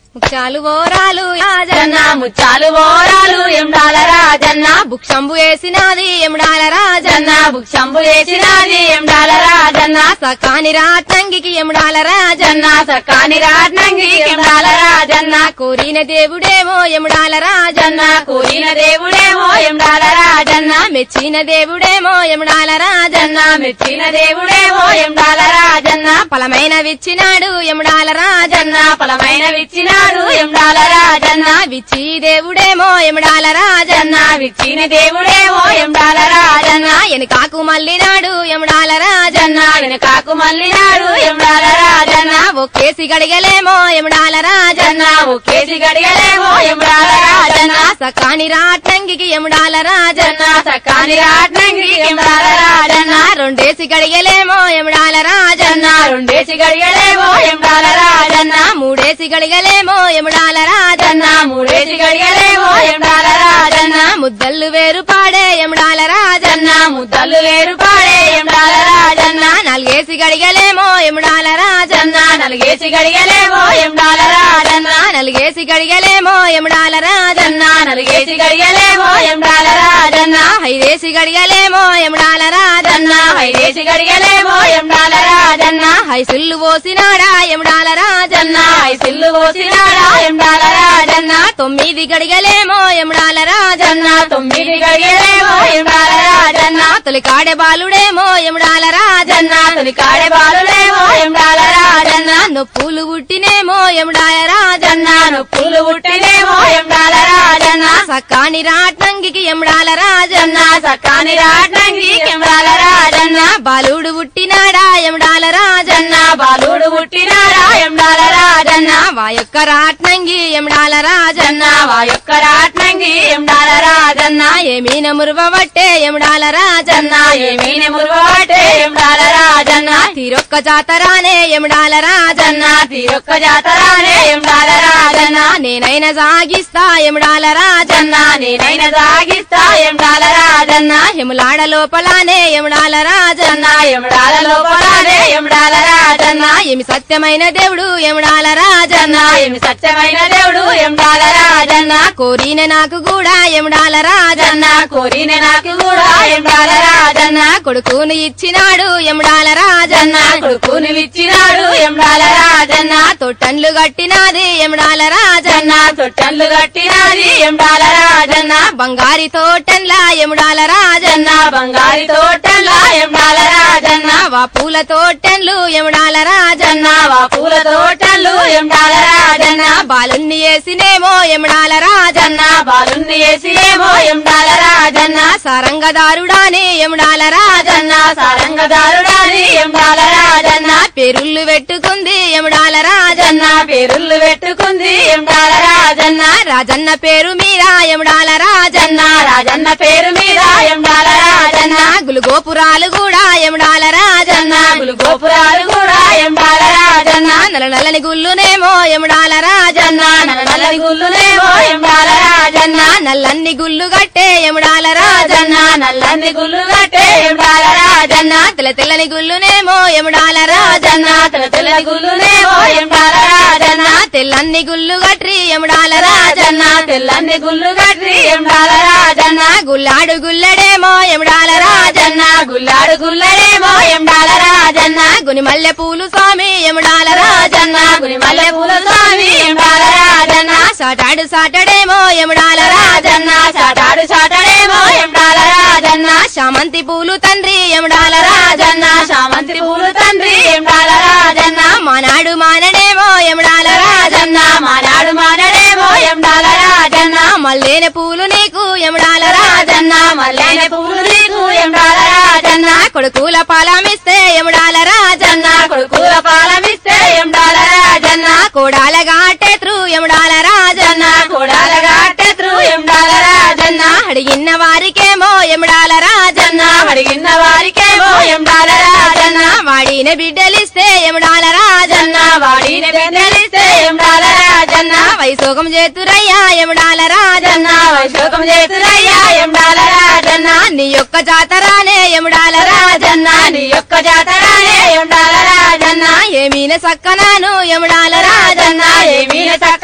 ముఖ్యాలు ఓరాలు జన్న రాజన్న ముచ్చాలు ఓరాలు ఎండాల రాజన్న బుక్షంబు వేసినది ఎముడాల రాజన్న జన్న బుక్షంబు వేసినది ఎండాల రాజన్న సకాని రాత్నంగికి ఎముడాల రాజన్న జన్న సకాని రాట్నంగి ఎండాల రాజన్న కోరిన దేవుడేమో ఎముడాల రాజన్న జన్న కూలిన దేవుడేమో ఎండాల రాజన్న మెచ్చిన దేవుడేమో ఎముడాల రాజన్న జన్న మెచ్చిన దేవుడేమో ఎండాల రాజన్న ఫలమైన విచ్చినాడు ఎముడాల రాజన్న జన్న ఫలమైన విచ్చినాడు ఎండాల రాజన్న విచ్చి దేవుడేమో ఎముడాల రాజన్న జన్న విచ్చిన దేవుడేమో ఎండాల రాజన్న ఎనకాకు మల్లినాడు ఎముడాల రాజన్న జన్న వెనకాకు మల్లినాడు ఎండాల రాజన్న ఒకేసి గడిగలేమో ఎముడాల రాజన్న జన్న ఒకేసి గడిగలేమో ఎండాల రాజన్న సకాని రాట్నంగికి ఎముడాల రాజన్న జన్న సకాని రాట్నంగి ఎండాల రాజన్న రెండేసి గడిగలేమో ఎముడాల రాజన్న జన్న రెండేసి గడిగలేమో ఎండాల రాజన్న మూడేసి గడిగలేమో ఎముడాల రాజన్న జన్న మూడేసి గడిగలేమో ఎండాల రాజన్న ముద్దల్లు వేరు పాడే ఎముడాల రాజన్న జన్న ముద్దలు వేరు పాడే ఎండాల రాజన్న నాలుగేసి గడిగలేమో ఎముడాల రాజన్న జన్న నలుగేసి గడిగలేమో ఎండాల రాజన్న నలుగేసి గడిగలేమో ఎముడాల రాజన్న జన్న నలుగేసి గడిగలేమో ఎండాల రాజన్న ఐదేసి గడిగలేమో ఎముడాల రాజన్న జన్న ఐదేసి గడిగలేమో ఎండాల రాజన్న హైసుల్లు పోసినాడా ఎముడాల రాజన్న జన్న ఐసిల్లు పోసినాడా ఎండాల రాజన్న తొమ్మిది గడిగలేమో ఎముడాల రాజన్న జన్న తొమ్మిది గడిగలేమో ఎండాల రాజన్న తొలి కాడే బాలుడేమో ఎముడాల రాజన్న జన్న తొలి కాడే బాలులేమో ఎండాల రాజన్న నొప్పులు పుట్టినేమో ఎముడాల రాజన్న జన్న నొప్పులు పుట్టినేమో ఎండాల రాజన్న సక్కాని రాట్నంగికి ఎముడాల రాజన్న జన్న సకాని రాటంగి ఎండాల రాజన్న బాలుడు పుట్టినాడా ఎముడాల రాజన్న జన్న బాలుడు పుట్టినాడా ఎండాల రాజన్న వా యొక్క రాట్నంగి ఎముడాల రాజన్న జన్న వా యొక్క రాట్నంగి ఎండాల రాజన్న ఏమీన మురువబట్టే ఎముడాల రాజన్న జన్న ఏమీని మురువాటే ఎండాల రాజన్న తీరొక్క జాతరానే ఎముడాల రాజన్న జన్న తీరొక్క జాతరానే ఎండాల రాజన్న నేనైన సాగిస్తా ఎముడాల రాజన్న జన్న నేనైన సాగిస్తా ఎండాల రాజన్న ఎములాడ లోపలానే ఎముడాల రాజన్న జన్న ఎండాల లోపలనే ఎండాల రాజన్న ఏమి సత్యమైన దేవుడు ఎముడాల రాజన్న జన్న ఏమి సత్యమైన దేవుడు ఎండాల రాజన్న కోరిన నాకు కూడా ఎముడాల రాజన్న జన్న కోరిన నాకు కూడా ఎండాల రాజన్న కొడుకును ఇచ్చినాడు ఎముడాల రాజన్న జన్న కొడుకుని విచ్చినాడు ఎండాల రాజన్న తొట్టన్లు కట్టినాది ఎముడాల రాజన్న జన్న తొట్టన్లు కట్టినది ఎండాల రాజన్న బంగారి తోటన్ల ఎముడాల రాజన్న జన్న బంగారి తోటల ఎండాల రాజన్న వా పూల తోటన్లు ఎముడాల రాజన్న జన్న వా పూల తోటలు ఎండాల రాజన్న బాలున్ని వేసినేమో ఎముడాల రాజన్న జన్న బాలుని వేసి ఏమో ఎండాల రాజన్న సరంగదారుడాని ఎముడాల రాజన్న జన్న సారంగదారుడాని ఎండాల రాజన్న పెరుళ్ళు పెట్టుకుంది ఎముడాల రాజన్న జన్న పేరుళ్ళు పెట్టుకుంది ఎండాల రాజన్న రాజన్న పేరు మీద ఎముడాల రాజన్న జన్న రాజన్న పేరు మీద ఎండాల రాజన్న గులుగోపురాలు కూడా ఎముడాల రాజన్న జన్న గులు గోపురాలు కూడా ఎండాల రాజన్న నల్ల నల్లని గుల్లునేమో ఎముడాల రాజన్న జన్న నల్ల నల్లని గుల్లునేమో ఎండాల రాజన్న నల్లన్ని గుల్లు గట్టే ఎముడాల రాజన్న రాజన్న నల్లని గుల్లు కట్టే ఎండాల రాజన్న తెల్ల తెల్లని గుల్లునేమో ఎముడాల రాజన్న రాజన్న తెల్ల తెల్లని గుల్లునేమో ఎండాల రాజన్న తెల్లన్ని గుల్లు గట్రి ఎముడాల రాజన్న రాజన్న తెల్లని గుల్లు కట్టి ఎండాల రాజన్న గుల్లాడు గుల్లడేమో ఎముడాల రాజన్న రాజన్న గుల్లాడు గుల్లడేమో ఎండాల రాజన్న గుని మల్లె పూలు స్వామి ఎముడాల రాజన్న రాజన్న గురి మల్లె పూల స్వామి ఎండాల రాజన్న సాటాడు సాటడేమో ఎముడాల రాజన్న రాజన్న చాటాడు చాటడేమో ఎండాల రాజన్న శామంతి పూలు తండ్రి ఎముడాల రాజన్న రాజన్న శామంతి పూలు తండ్రి ఎండాల రాజన్న మానాడు మానడేమో ఎముడాల రాజన్న రాజన్న మానాడు మానడేమో ఎండాల రాజన్న మల్లేని పూలు నీకు ఎముడాల రాజన్న రాజన్న మల్లెన పూలు నీకు ఎండాల రాజన్న కొడుకుల పాలమిస్తే ఎముడాల రాజన్న జన్న కొడుకుల పాలమిస్తే ఎండాల రాజన్న కోడాల గాటెత్రు ఎముడాల రాజన్న జన్న కొడాల గాటెత్రు ఎండాల రాజన్న అడిగిన వారికేమో ఎముడాల రాజన్న జన్న అడిగిన వారికేమో ఎండాల రాజన్న వాడిన బిడ్డలిస్తే ఎముడాల రాజన్న జన్న వాడిన బెన్నెలిస్తే ఎండాల రాజన్న వైసోగం చేతురయ్యా ఎముడాల రాజన్న జన్న వైశోకం చేతురయ్యా ఎండాల రాజన్న నీ యొక్క జాతరానే ఎముడాల రాజన్న రాజన్న నీ యొక్క జాతరానే ఎండాల రాజన్న ఏమీన సక్కనాను ఎముడాల రాజన్న రాజన్న ఏమీన చక్కన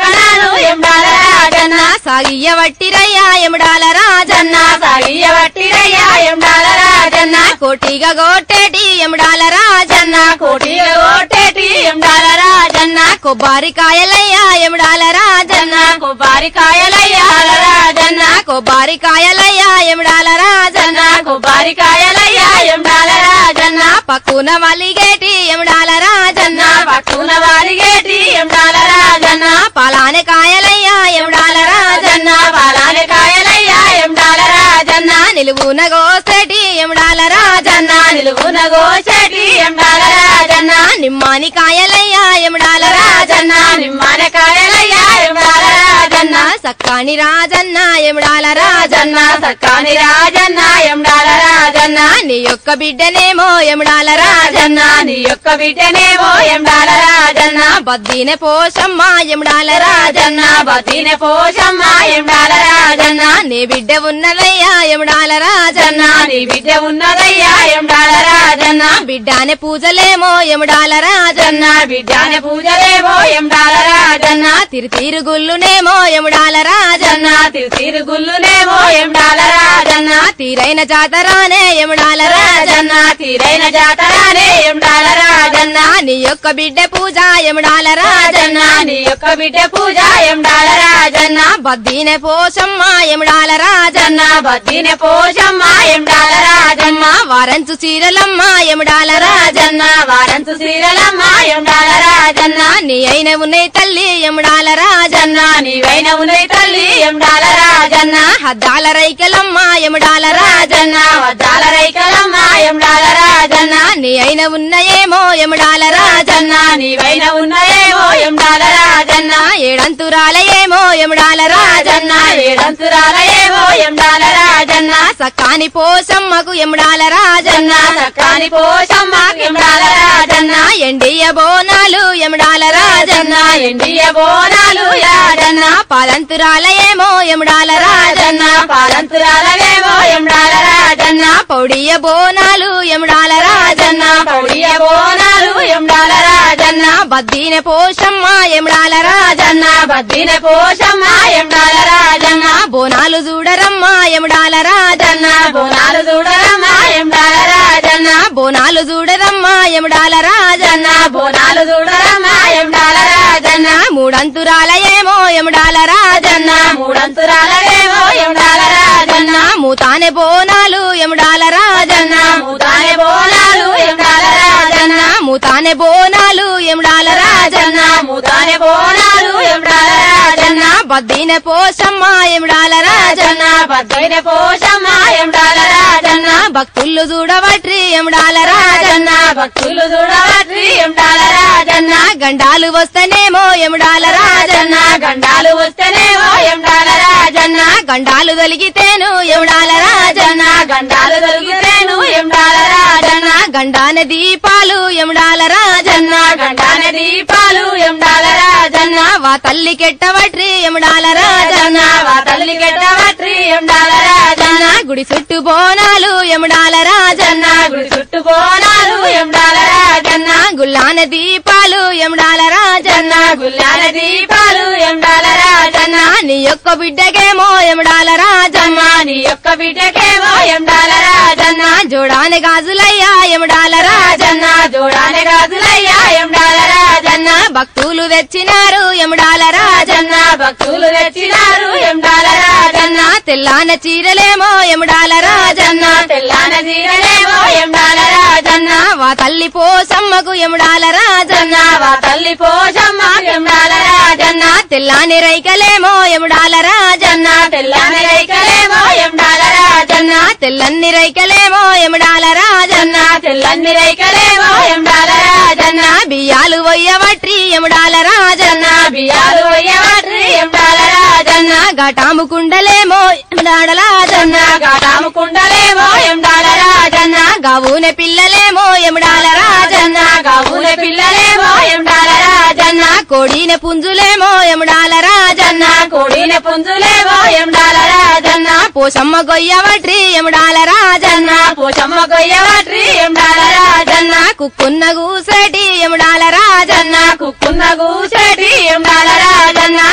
పూజలు ఎండాల రాజన్న సాగియ్య వట్టిరయ్యా ఎముడాల రాజన్న సాగియ వట్టిరయ్యా ఎండాల రాజన్న కోటిగా గోట్టేటి ఎముడాల రాజన్న కోటిగా ఓటేటి ఎండాల రాజన్న కొబ్బరికాయలయ్యా ఎముడాల రాజన్న కొబ్బరికాయలయ్యా రాజన్న కొబ్బరికాయలయ్యా ఎముడాల రాజన్న కొబ్బరికాయలయ్యా ఎండాల రాజన్న పక్కున వలిగేటి ఎముడాల రాజన్న పట్టున వారిగేటి ఎండాల రాజన్న పలాని కాయలయ్యా ఎముడాల రాజన్న పాలాని కాయలయ్యా ఎండాల రాజన్న నిలువున గోసేటి ఎముడాల రాజన్న నిలువున గోచెటి ఎండాల రాజన్న నిమ్మాని కాయలయ్యా ఎముడాల రాజన్న నిమ్మాన కాయలయ్యా ఎండాల రాజన్న సక్కాని రాజన్న ఎముడాల రాజన్న సక్కాని రాజన్న ఎండాల రాజన్న నీ యొక్క బిడ్డనేమో ఎముడాల రాజన్న నీ యొక్క బిడ్డనేమో ఎండాల రాజన్న బద్దీన పోషమ్మ ఎముడాల రాజన్న బతిన పోషమ్మ ఎండాల రాజన్న నీ బిడ్డ ఉన్నదయ్యా ఎముడాల రాజన్న నీ బిడ్డ ఉన్నదయ్యా ఎండాల రాజన్న బిడ్డానే పూజలేమో ఎముడాల రాజన్న బిడ్డాని పూజలేమో ఎండాల రాజన్న తిరు తిరుగుళ్ళునేమో ఎముడాల రాజన్న తిరు గుల్లునేమో ఎండాల రాజన్న తీరైన జాతరానే ఎముడాల రాజన్న తీరైన జాతరానే ఎండాల రాజన్న నీ యొక్క బిడ్డ పూజ ఎముడాల రాజన్న నీ యొక్క బిడ్డ పూజ ఎండాల రాజన్న బద్దీన పోషమ్మ ఎముడాల రాజన్న బద్దిన పోషమ్మ ఎండాల రాజన్న వారంచు చీరలమ్మ ఎముడాల రాజన్న వారంతు శ్రీరలమ్మ ఎండాల రాజన్న నీ అయిన ఉన్నాయి తల్లి ఎముడాల రాజన్న నీవైన ఉన్నది తల్లి ఎండాల రాజన్న హద్దాల రైకలమ్మ ఎముడాల రాజన్న వద్దాల రైకలమ్మ ఎండాల రాజన్న నీ అయిన ఉన్నయేమో ఎముడాల రాజన్న నీవైన ఉన్నయేమో ఎండాల రాజన్న ఏడంతురాలయేమో ఎముడాల రాజన్న ఏడంతురాలయేమో ఎండాల రాజన్న సక్కాని పోషమ్మకు ఎముడాల రాజన్న సక్కాని పోషమ్మ ఎండాల రాజన్న ఎండియ బోనాలు ఎముడాల రాజన్న ఎండియ బోనాలు రాజన్న పాదంతురాలయేమో ఎముడాల రాజన్న పాలంతురాలవేమో ఎండాల రాజన్న పౌడియ బోనాలు ఎముడాల రాజన్న పౌడియ బోనాలు ఎండాల రాజన్న బద్దీన పోషమ్మ ఎముడాల రాజన్న బద్దిన పోషమ్మ ఎండాల రాజన్న బోనాలు చూడరమ్మ ఎముడాల రాజన్న బోనాలు చూడరమ్మ ఎండాల రాజన్న బోనాలు చూడరమ్మ ఎముడాల రాజన్న బోనాలు చూడరమ్మ ఎండాల రాజన్న మూడంతురాలయేమో ఎముడాల రాజన్న మూడంతురాలవేమో ఎండాల రాజన్న మూతానే బోనాలు ఎముడాల రాజన్న మూతానే బోనాలు ఎండాల రాజన్న మూతానే బోనాలు ఎముడాల రాజన్న మూతానే బోనాలు ఎండాల రాజన్న బద్దీన పోషమ్మ ఎముడాల రాజన్న బద్దైన పోషమ్మ ఎండాల రాజన్న భక్తులు చూడవట్రి ఎముడాల రాజన్న భక్తులు చూడవట్రి ఎండాల రాజన్న గండాలు వస్తేనేమో ఎముడాల రాజన్న గండాలు వస్తేనేమో ఎండాల రాజన్న గండాలు తొలిగితేను ఎముడాల రాజన్న గండాలు దొరికితేను ఎండాల రాజన్న గండాన దీపాలు ఎముడాల రాజన్న గండాన దీపాలు ఎండాల రాజన్న వా తల్లి కెట్టవట్రి ఎముడాల రాజన్న వా తల్లి గెట్టవట్రి ఎండాల రాజన్న గుడి చుట్టూ బోనాలు ఎముడాల రాజన్న గుడి చుట్టూ బోనాలు ఎండాల రాజన్న గుల్లాన దీపాలు ఎముడాల రాజన్న గుల్లాల దీపాలు ఎండాల రాజన్న నీ యొక్క బిడ్డకేమో ఎముడాల రాజన్న నీ యొక్క బిడ్డకేమో ఎండాల రాజన్న జోడాని గాజులయ్యా ఎముడాల రాజన్న జోడానే గాజులయ్యా ఎండాల రాజన్న భక్తులు తెచ్చినారు ఎముడాల రాజన్న భక్తులు తెచ్చినారు ఎండాల రాజన్న తెల్లాన చీరలేమో ఎముడాల రాజన్న తెల్లాన జీరలేమో ఎండాల రాజన్న వా తల్లి పోసమ్మకు ఎముడాల రాజన్న వా తల్లి పోషమ్మ ఎండాల రాజన్న తెల్లాని రైకలేమో ఎముడాల రాజన్న తెల్లాని రైకలేమో ఎండాల రాజన్న తెల్లన్ని రైకలేమో ఎముడాల రాజన్న తెల్లన్ని రైకలేమో ఎండాల రాజన్న బియ్యాలు వయ్యవట్రి ఎముడాల రాజన్న బియ్యాలు వయ్యవట్రి ఎండాల రాజన్న ఘటాము కుండలేమో ఎముడాల రాజన్న గాటాము కుండలేమో ఎండాల రాజన్న గవున పిల్లలేమో ఎముడాల రాజన్న గవుల పిల్లలేమో ఎండాల రాజన్న కోడిన పుంజులేమో ఎముడాల రాజన్న కోడిన పుంజులేమో ఎండాల రాజన్న పోషమ్మ గొయ్యవట్రి ఎముడాల రాజన్న పోచమ్మ గొయ్యవట్రి ఎండాల రాజన్న కుక్కున్న గూసేటి ఎముడాల రాజన్న కుక్కున్న గూసేటి ఎండాల రాజన్న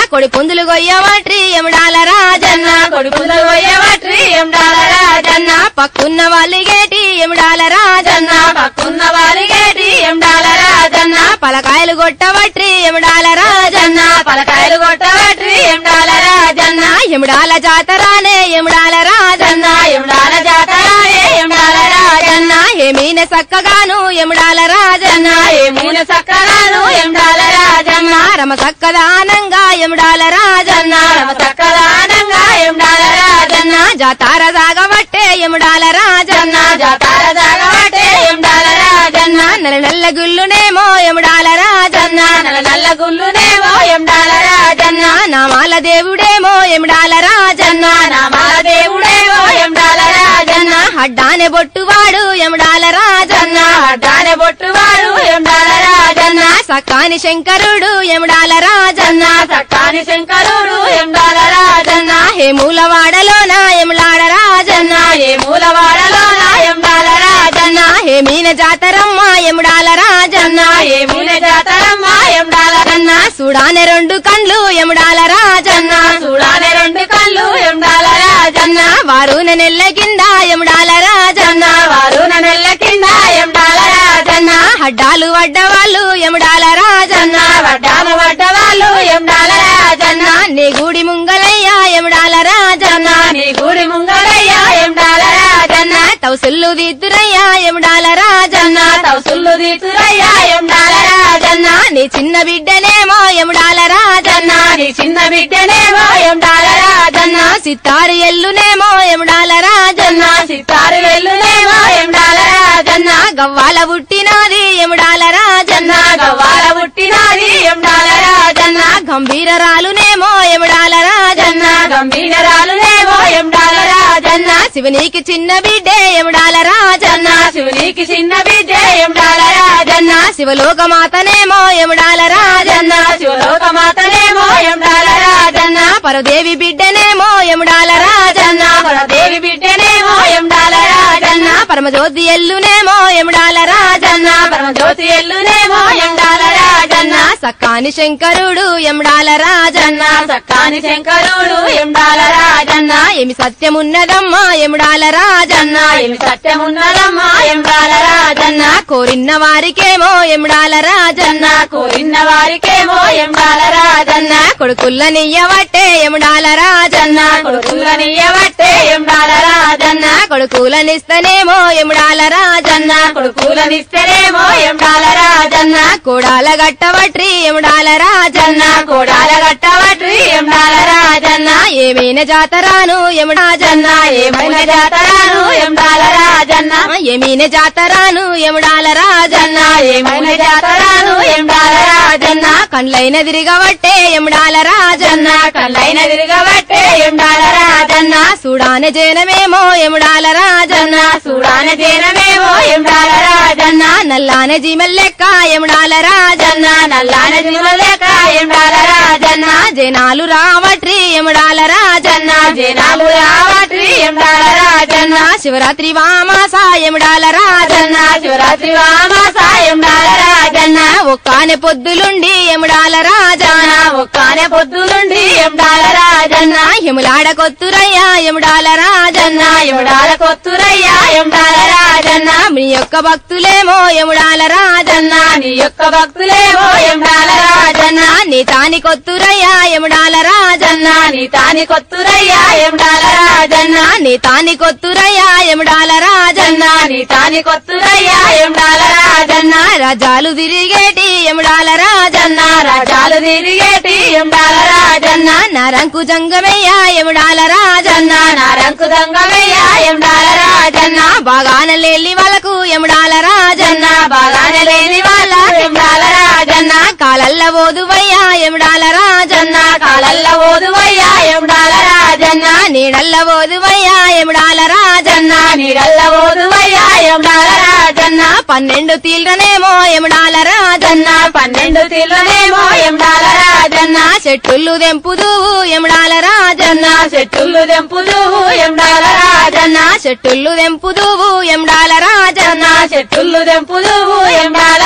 కొడి పుందులు గొయ్యవట్రి ఎముడాల రాజన్న కొడుకులు పోయేవట్రి ఎండాల రాజన్న పక్కున్న వాళ్ళిగేటి ఎముడాల రాజన్న పక్కున్న వారిగేటి ఎండాల రాజన్న పలకాయలు కొట్టవట్రి ఎముడాల రాజన్న పలకాయలు కొట్టవట్రి ఎండాల రాజన్న ఎముడాల జాతరానే ఎముడాల రాజన్న ఎండాల జాతరాలే ఎండాల రాజన్న ఏమీన సక్కగాను ఎముడాల రాజన్న ఏమూన సక్కగాను ఎండాల రాజన్న రమ సక్కదానంగా ఎముడాల రాజన్న రమ సక్కదానంగా ఎండాల రాజన్న జాతార సాగబట్టే ఎముడాల రాజన్న జాతార జాగబట్టే ఎండాల రాజన్న నెల నెల్ల గుల్లునేమో ఎముడాల రాజన్న నల్ల నల్ల గుల్లునేమో ఎండాల రాజన్న నామాల దేవుడేమో ఎముడాల రాజన్న నామాల దేవుడేమో ఎండాల రాజన్న అడ్డానే బొట్టువాడు ఎముడాల రాజన్న అడ్డానే బొట్టువాడు ఎండాల రాజన్న సక్కాని శంకరుడు ఎముడాల రాజన్న సక్కాని శంకరుడు ఎండాల రాజన్న హేమూలవాడలోన ఎముడాల రాజన్న ఏ మూలవాడలోన ఎండాల రాజన్న హేమీన జాతరమ్మ ఎముడాల రాజన్న ఏ మూల జాతరమ్మ ఎండాల అన్న సుడానే రెండు కండ్లు ఎముడాల రాజన్న చూడాలి రెండు కళ్ళు ఎండాల రాజన్న వారున నెల్ల కింద ఎముడాల రాజన్న వారు నెల్ల కింద ఎండాల రాజన్న అడ్డాలు వడ్డవాళ్ళు ఎముడాల రాజన్న వడ్డాము వడ్డ వాళ్ళు ఎండాల రాజన్న నీ గుడి ముంగలయ్య ఎముడాల రాజన్న నీ గుడి ముంగలయ్య ఎండాల రాజన్న తౌసుల్లు దిద్దురయ్య ఎముడాల రాజన్న తౌసుల్లు తీతురయ్య ఎండాల రాజన్న నీ చిన్న బిడ్డనేమో ఎముడాల రాజన్న నీ చిన్న బిడ్డనేమో ఎండాల రాజన్న సిత్తారు ఎల్లునేమో ఎముడాల రాజన్న సితారు వెల్లునేమో ఎండాల రాజన్న గవ్వాల పుట్టినది ఎముడాల రాజన్న గవ్వాల పుట్టినాది ఎండాల రాజన్న గంభీరరాలునేమో ఎముడాల రాజన్న గంభీరాలునేమో ఎండాల రాజన్న శివునికి చిన్న బిడ్డే ఎముడాల రాజన్న శివునికి చిన్న బిడ్డ ఎండాల రాజన్న శివలోకమాతనేమో ఎముడాల రాజన్న శివలోక మాతనేమో ఎండాల రాజన్న పరదేవి బిడ్డనేమో ఎముడాల రాజన్న దేవి బిడ్డనేమో ఎండాల రాజన్న పరమజ్యోతి ఎల్లునేమో ఎముడాల రాజన్న పరమజ్యోతి ఎల్లునేమో ఎండాల రాజన్న సక్కాని శంకరుడు ఎముడాల రాజన్న సక్కాని శంకరుడు ఎండాల రాజన్న ఏమి సత్యమున్నదమ్మా ఎముడాల రాజన్న ఏమి సత్యమున్నదమ్మా ఎండాల రాజన్న కోరిన వారికేమో ఎముడాల రాజన్న కోరిన వారికేమో ఎండాల రాజన్న కొడుకుల్ల నియ్యవట్టే ఎముడాల రాజన్న కొడుకులనియబట్టే ఎండాల రాజన్న కొడుకులనిస్తనేమో ఎముడాల రాజన్న కొడుకులనిస్తేనేమో ఎండాల రాజన్న కోడాల గట్టవట్రి ఎముడాల రాజన్న కోడాల గట్టవట్రి ఎండాల రాజన్న ఏమైనా జాతరాను ఎముడాజన్న ఏమైనా జాతరాను ఎండాల రాజన్న ఏమైనా జాతరాను ఎముడాల రాజన్న ఏమైనా జాతరాను ఎండాల రాజన్న కండ్లైన తిరగవట్టే ఎముడాల రాజన్న కళ్ళైన తిరగబట్టే ఎండాల రాజన్న సుడాన జనమేమో ఎముడాల రాజన్న చూడాన జనమేమో ఎండాల రాజన్న నల్లాన జీమల్లెక్క ఎముడాల రాజన్న నల్లాన జీవలేక ఎండాల రాజన్న జనాలు రావట్రి ఎముడాల రాజన్న జనాలు రావట్రి ఎండాల రాజన్న శివరాత్రి వామాస ఎముడాల రాజన్న శివరాత్రి వామాస ఎండాల రాజన్న ఒక్కానే పొద్దులుండి ఎముడాల రాజన్న ఒక్కానే పొద్దులుండి ఎండాల రాజన్న ఎములాడ కొత్తురయ్య ఎముడాల రాజన్న ఎండాల కొత్తురయ్య ఎండాల రాజన్న మీ యొక్క భక్తులేమో ఎముడాల రాజన్న నీ యొక్క భక్తులేమో ఎండాల రాజన్న నీ తాని కొత్తురయ్య ఎముడాల రాజన్న నీ తాని కొత్తురయ్య ఎండాల రాజన్న నీ తాని కొత్తురయ్య ఎముడాల రాజన్న నీ తాని కొత్తురయ్య ఎండాల రాజన్న రాజాలు తిరిగేటి ఎముడాల రాజన్న రాజాలు తిరిగేటి ఎండాల రాజన్న నరంకు జంగమయ్య ఎముడాల రాజన్న నారంకు దంగమయ్య ఎండాల రాజన్న బాగాన లేని వాళ్ళకు ఎముడాల రాజన్న బాగానే లేని వాళ్ళ ఎండాల రాజన్న కాలల్ల ఓదువయ్య ఎముడాల రాజన్న కాలల్ల ఓదువయ్య ఎండాల రాజన్న నీడల్ల ఓదువయ్య ఎముడాల రాజన్న నీడల్ల ఓదువయ్య ఎండాల రాజన్న పన్నెండు తీల్రనేమో ఎముడాల రాజన్న పన్నెండు తిల్లనేమో ఎండాల రాజన్న చెట్టులు దెంపుదువు ఎముడాల రాజన్న చెట్టులు దెంపుదు ఎండాల రాజన్న చెట్టులు దెంపుదువు ఎముడాల రాజన్న చెట్టులు దెంపుదు ఎండాల రాజన్న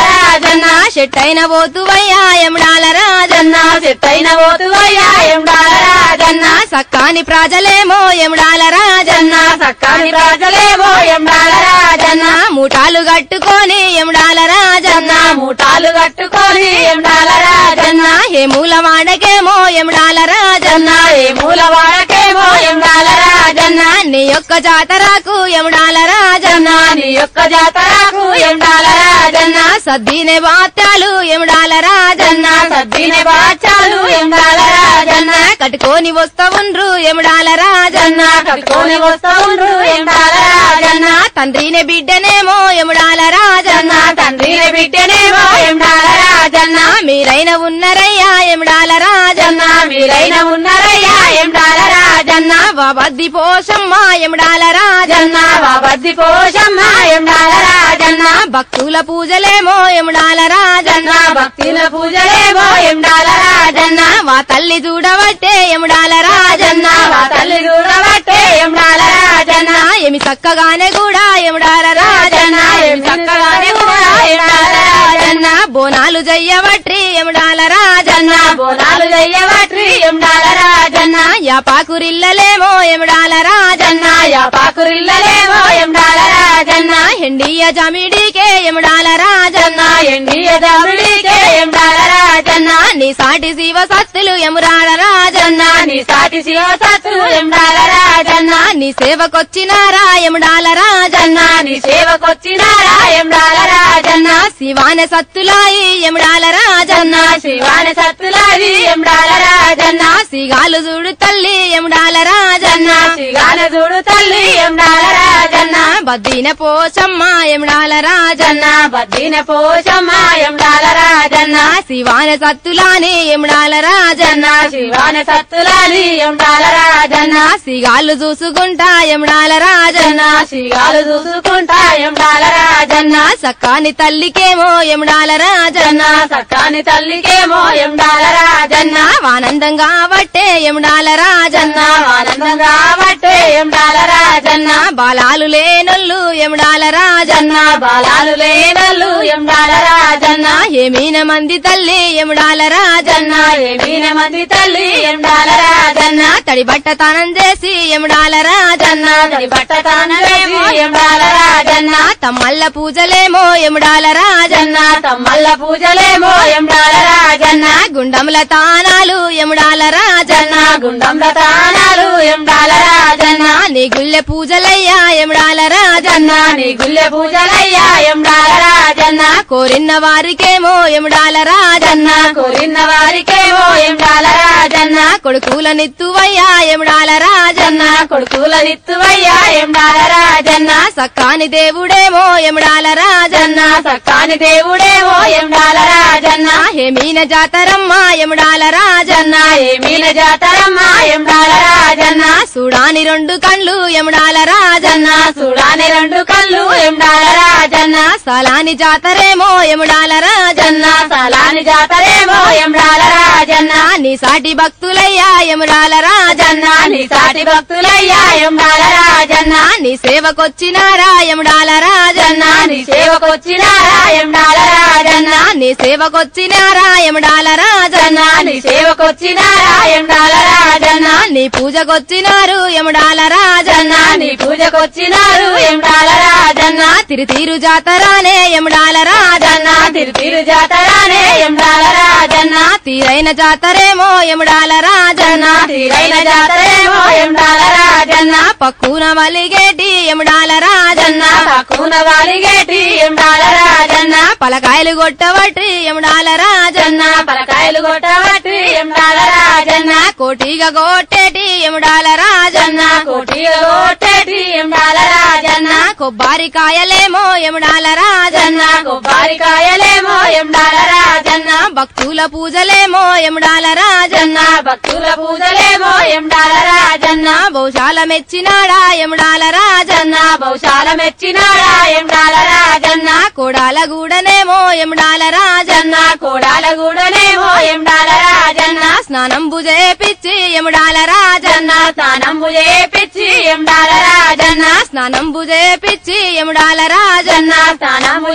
రాజన్న చెట్టైన పోతువయ్యా ఎముడాల రాజన్న జన్న చెట్టైన పోతువయ్యా ఎండాల రాజన్న సక్కాని ప్రజలేమో ఎముడాల రాజన్న జన్న సక్కాని రాజలేవో ఎండాల రాజన్న మూటాలు కట్టుకొని ఎముడాల రాజన్న జన్న మూటాలు కట్టుకొని ఎండాల రాజన్న ఏ మూల వాడకేమో ఎముడాల రాజన్న జన్న ఏ మూల వాడకేమో ఎండాల రాజన్న నీ యొక్క జాతరకు ఎముడాల రాజన్న జన్న నీ యొక్క జాతరకు ఎండాల రాజన్న సద్దీనే బాత్యాలు ఎముడాల రాజన్న జన్న సద్దిన బాచాలు ఎండాల రాజన్న కట్టుకొని వస్తవుండ్రు ఎముడాల రాజన్న జన్న కట్టుకొని వస్తా ఉండ్రు ఎండాల రాజన్న తండ్రినే బిడ్డనేమో ఎముడాల రాజన్న జన్న తండ్రిని బిడ్డనేమో ఎండాల రాజన్న మీరైన ఉన్నరయ్యా ఎముడాల రాజన్న జన్న మీరైన ఉన్నారయ్యా ఎండాల రాజన్న బాబద్ది పోషమ్మ ఎముడాల రాజన్న జన్న బాబద్ది పోషమ్మ ఎండాల రాజన్న భక్తుల పూజలేమో ఎముడాల రాజన్న జన్న భక్తుల పూజలేమో ఎండాల రాజన్న వా తల్లి చూడబట్టే ఎముడాల రాజన్న జన్న వా తల్లి చూడబట్టే ఎండాల రాజన్న ఏమి చక్కగానే కూడా ఎముడాల రాజన్న రాజన్న ఏం చక్కగానే కూడా ఎండాల రాజన్న బోనాలు జయ్యవట్రి ఎముడాల రాజన్న జన్న బోనాలు చెయ్యవట్రి ఎండాల రాజన్న యాపాకురిల్లలేమో ఎముడాల రాజన్న జన్న యాపాకురిల్లలేమో ఎండాల రాజన్న హెండియ జమిడికే ఎముడాల రాజన్న జన్న ఎండియ దారుడికే ఎండాల రాజన్న నీ సాటి శివ సత్తులు ఎమురాల రాజన్న జన్న నీ సాటి శివ సత్తు ఎండాల రాజన్న నీ సేవకొచ్చినారా ఎముడాల రాజన్న జన్న నీ సేవకొచ్చినారా ఎండాల రాజన్న శివాన సత్తులాయి ఎముడాల రాజన్న జన్న శివాని సత్తులాది ఎండాల రాజన్న సిగాలు చూడు తల్లి ఎముడాల రాజన్న జన్న శిగాన చూడు తల్లి ఎండాల రాజన్న బద్దీన పోచమ్మ ఎముడాల రాజన్న జన్న బద్దిన పోషమ్మ ఎండాల రాజన్న శివాన సత్తులాని ఎముడాల రాజన్న జన్న శివాని సత్తులాది ఎండాల రాజన్న సిగాలు చూసుకుంటా ఎముడాల రాజన్న జన్న శిగాలు చూసుకుంటా ఎండాల రాజన్న సక్కాని తల్లికేమో ఎముడాల రాజన్న జన్న సక్కాని తల్లికేమో ఎండాల రాజన్న ఆనందంగా బట్టే ఎముడాల రాజన్న జన్న ఆనందంగా బట్టే ఎండాల రాజన్న బాలాలు లేనొల్లు ఎముడాల రాజన్న జన్న బాలాలు లేనల్లు ఎండాల రాజన్న ఏమీన మంది తల్లి ఎముడాల రాజన్న జన్న ఏమీన మంది తల్లి ఎండాల రాజన్న తడి బట్ట తానం చేసి ఎముడాల రాజన్న జన్న తడి బట్ట తానలేమో ఎండాల రాజన్న తమ్మల్ల పూజలేమో ఎముడాల రాజన్న జన్న తమ్మల్ల పూజలేమో ఎండాల రాజన్న గుండముల తానాలు ఎముడాల రాజన్న జన్న గుండంల తానాలు ఎండాల రాజన్న నీ గుళ్ళె పూజలయ్యా ఎముడాల రాజన్న జన్న నీ గుళ్ళె పూజలయ్యా ఎండాల రాజన్న కోరిన వారికేమో ఎముడాల రాజన్న జన్న కోరిన వారికేమో ఎండాల రాజన్న కొడుకుల నిత్తువయ్యా ఎముడాల రాజన్న జన్న కొడుకుల నిత్తువయ్యా ఎండాల రాజన్న సక్కాని దేవుడేమో ఎముడాల రాజన్న జన్న సక్కాని దేవుడేమో ఎండాల రాజన్న హేమీన జాతరమ్మ ఎముడాల రాజన్న జన్న ఏమీన జాతరమ్మ ఎండాల రాజన్న సుడాని రెండు కండ్లు ఎముడాల రాజన్న జన్న చూడాని రెండు కళ్ళు ఎండాల రాజన్న సలాని జాతరేమో ఎముడాల రాజన్న జన్న సలాని జాతరేమో ఎండాల రాజన్న నీ సాటి భక్తులయ్యా ఎముడాల రాజన్న జన్న నీ సాటి భక్తులయ్యా ఎండాల రాజన్న నీ సేవకొచ్చినారా ఎముడాల రాజన్న జన్న నీ సేవకొచ్చినారా ఎండాల రాజన్న నీ సేవకొచ్చినారా ఎముడాల రాజన్న జన్న నీ సేవకొచ్చినారా ఎండాల రాజన్న నీ పూజకొచ్చినారు ఎముడాల రాజన్న జన్న నీ పూజకొచ్చినారు ఎండాల రాజన్న తిరుతీరు జాతరానే ఎముడాల రాజన్న జన్న తిరుతిరు జాతరానే ఎండాల రాజన్న తీరైన జాతరేమో ఎముడాల రాజన్న జన్న తీరైన జాతరేమో ఎండాల రాజన్న పక్కున వలిగేటి ఎముడాల రాజన్న జన్న పక్కున వాలిగేటి ఎండాల రాజన్న పలకాయలు కొట్టవట్టి ఎముడాల రాజన్న జన్న పలకాయలు కొట్టబట్టి ఎండాల రాజన్న కోటిగా కొట్టేటి ఎముడాల రాజన్న జన్న కోటిగా కొట్టేటి ఎండాల రాజన్న కొబ్బరికాయలేమో ఎముడాల రాజన్న జన్న కొబ్బరికాయలేమో ఎండాల రాజన్న భక్తుల పూజలేమో ఎముడాల రాజన్న జన్న భక్తుల పూజలేమో ఎండాల రాజన్న బహుశాల మెచ్చినాడా ఎముడాల రాజన్న జన్న బహుశాల మెచ్చినాడా ఎండాల రాజన్న కోడాల గూడనేమో ఎముడాల రాజన్న జన్న కోడాల గూడనేమో ఎండాల రాజన్న స్నానంబు చేపిచ్చి ఎముడాల రాజన్న జన్న స్నానంబు చేపిచ్చి ఎండాల రాజన్న స్నానంబు చేపిచ్చి ఎముడాల రాజన్న జన్న స్నానము చేపి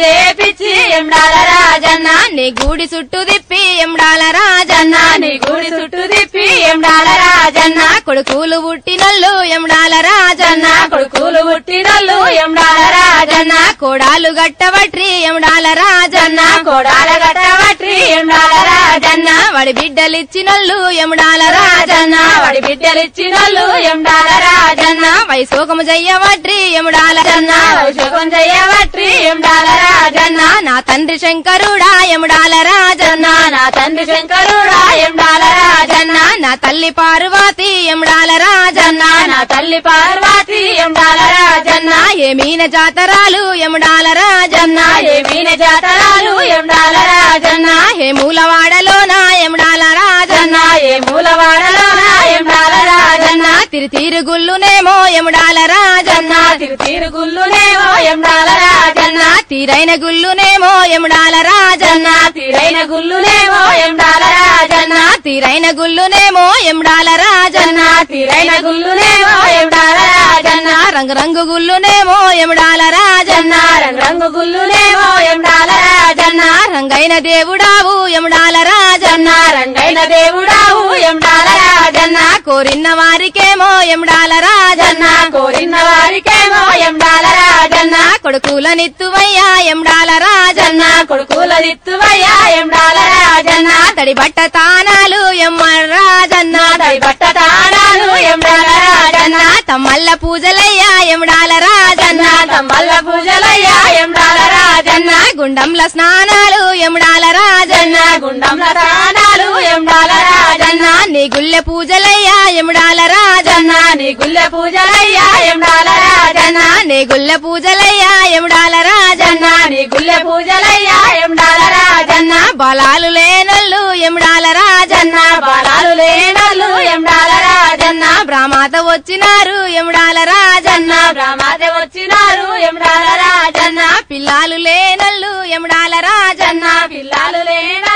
బిడ్డలిచ్చి ఎండాల రాజన్న నీ గూడి చుట్టూ తిప్పి ఎండాల రాజన్న నీ గుడి చుట్టూ తిప్పి ఎండాల రాజన్న కొడుకులు పుట్టినల్లు ఎండాల రాజన్న కొడుకులు పుట్టినల్లు ఎండాల రాజన్న కోడాలు గట్టబట్రి ఎండాల రాజన్న కోడాల గట్టవట్రి ఎండాల రాజన్న వాడి బిడ్డలిచ్చినల్లు ఎండాల రాజన్న వాడి బిడ్డలిచ్చినల్లు ఎండాల రాజన్న వైశోకము జయ్యవట్రి ఎండాల జన్న వైశోకం చెయ్యవట్రి ఎండాల రాజన్న నా తండ్రి శంకరుడా ఎండాల రాజన్న నా తండ్రి శంకరుడా ఎండాల రాజన్న నా తల్లి పార్వతి ఎండాల రాజన్న నా తల్లి పార్వతి ఎండాల రాజన్న ఏమీన జాతరాలు ఎండాల రాజన్న ఏమీన జాతరాలు ఎండాల రాజన్న హే మూలవాడలోన ఎండాల రాజన్న ఏ మూలవాడలోన ఎండాల రాజన్న తిరు తిరుగుల్లునేమో ఎండాల రాజన్న తిరు తిరుగుల్లునేమో ఎండాల రాజన్న తీరైన గుల్లునేమో ఎండాల రాజన్న తీరైన గుల్లునేమో ఎండాల రాజన్న తీరైన గుల్లునేమో ఎండాల రాజన్న తీరైన గుల్లునేమో ఎండాల రాజన్న రంగు రంగు గుల్లునేమో ఎండాల రాజన్న రంగు గుల్లునేమో ఎండాల రాజన్న రంగైన దేవుడావు ఎండాల రాజన్న రంగైన దేవుడావు ఎండాల రాజన్న కోరిన వారికేమో ఎండాల రాజన్న కోరిన వారికేమో ఎండాల రాజన్న కొడుకులనిత్తువయ్యా ఎండాల రాజన్న కొడుకుల దిత్తువయ్యా ఎండాల రాజన్న తడి బట్ట తానాలు ఎమ్మ రాజన్న తడి బట్ట తాళాలు ఎండాల రాజన్న తమ్మల్ల పూజలయ్యా ఎండాల రాజన్న తమ్మల్ల పూజలయ్యా ఎండాల రాజన్న గుండంల స్నానాలు ఎండాల రాజన్న గుండంల తాళాలు ఎండాల రాజన్న నీ గుళ్ళె పూజలయ్యా ఎండాల రాజన్న నీ గుల్లె పూజలయ్యా ఎండాల రాజన్న నీ గుళ్ళె పూజలయ్యా ఎండాల రాజన్న నీ గుల్లె పూజలయ్యా ఎండాల రాజన్న బలాలు లేనల్లు ఎండాల రాజన్న బలాలు లేనల్లు ఎండాల రాజన్న బ్రహ్మాత వచ్చినారు ఎండాల రాజన్న బ్రహ్మాదే వచ్చినారు ఎండాల రాజన్న పిల్లాలు లేనల్లు ఎండాల రాజన్న పిల్లలు లేన